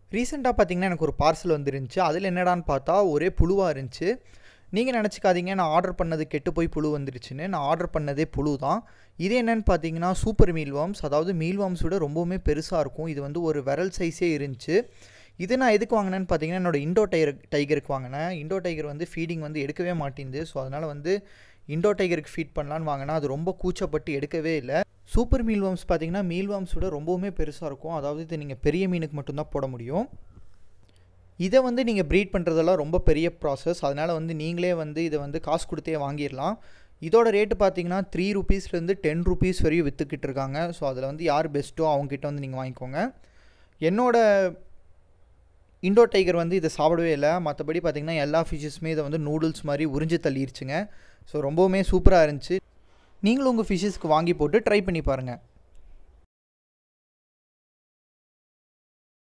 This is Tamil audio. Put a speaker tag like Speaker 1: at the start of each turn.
Speaker 1: ரீசெண்டாக பார்த்தீங்கன்னா எனக்கு ஒரு பார்சல் வந்துருந்துச்சு அதில் என்னடான்னு பார்த்தா ஒரே புழுவாக இருந்துச்சு நீங்கள் நினச்சிக்காதீங்க நான் ஆர்டர் பண்ணது கெட்டு போய் புழு வந்துருச்சுன்னு நான் ஆர்டர் பண்ணதே புழு தான் இது என்னென்னு பார்த்தீங்கன்னா சூப்பர் மீல்வாம்ஸ் அதாவது மீல்வாம்ஸ் விட ரொம்பவுமே பெருசாக இருக்கும் இது வந்து ஒரு விரல் சைஸே இருந்துச்சு இது நான் எதுக்கு வாங்கினேன்னு பார்த்தீங்கன்னா என்னோட இண்டோ டைகர் டைகருக்கு வாங்கினேன் இண்டோ டைகர் வந்து ஃபீடிங் வந்து எடுக்கவே மாட்டேங்குது ஸோ அதனால் வந்து இண்டோ டைகருக்கு ஃபீட் பண்ணலான்னு வாங்கினா அது ரொம்ப கூச்சப்பட்டு எடுக்கவே இல்லை சூப்பர் மீல்வாம்ஸ் பார்த்தீங்கன்னா மீல்வாம்ஸ் விட ரொம்பவுமே பெருசாக இருக்கும் அதாவது இது நீங்கள் பெரிய மீனுக்கு மட்டும்தான் போட முடியும் இதை வந்து நீங்கள் ப்ரீட் பண்ணுறதெல்லாம் ரொம்ப பெரிய ப்ராசஸ் அதனால் வந்து நீங்களே வந்து இதை வந்து காசு கொடுத்தே வாங்கிடலாம் இதோட ரேட்டு பார்த்தீங்கன்னா த்ரீ ருபீஸ்லேருந்து டென் ருபீஸ் வரையும் விற்றுக்கிட்டு இருக்காங்க ஸோ அதில் வந்து யார் பெஸ்ட்டோ அவங்ககிட்ட வந்து நீங்கள் வாங்கிக்கோங்க என்னோட இண்டோ டைகர் வந்து இதை சாப்பிடவே இல்லை மற்றபடி பார்த்திங்கன்னா எல்லா ஃபிஷ்ஷஸுமே இதை வந்து நூடுல்ஸ் மாதிரி உறிஞ்சு தள்ளிருச்சுங்க ஸோ ரொம்பவுமே சூப்பராக இருந்துச்சு நீங்களும் உங்கள் ஃபிஷ்ஷஸ்க்கு வாங்கி போட்டு ட்ரை பண்ணி பாருங்கள்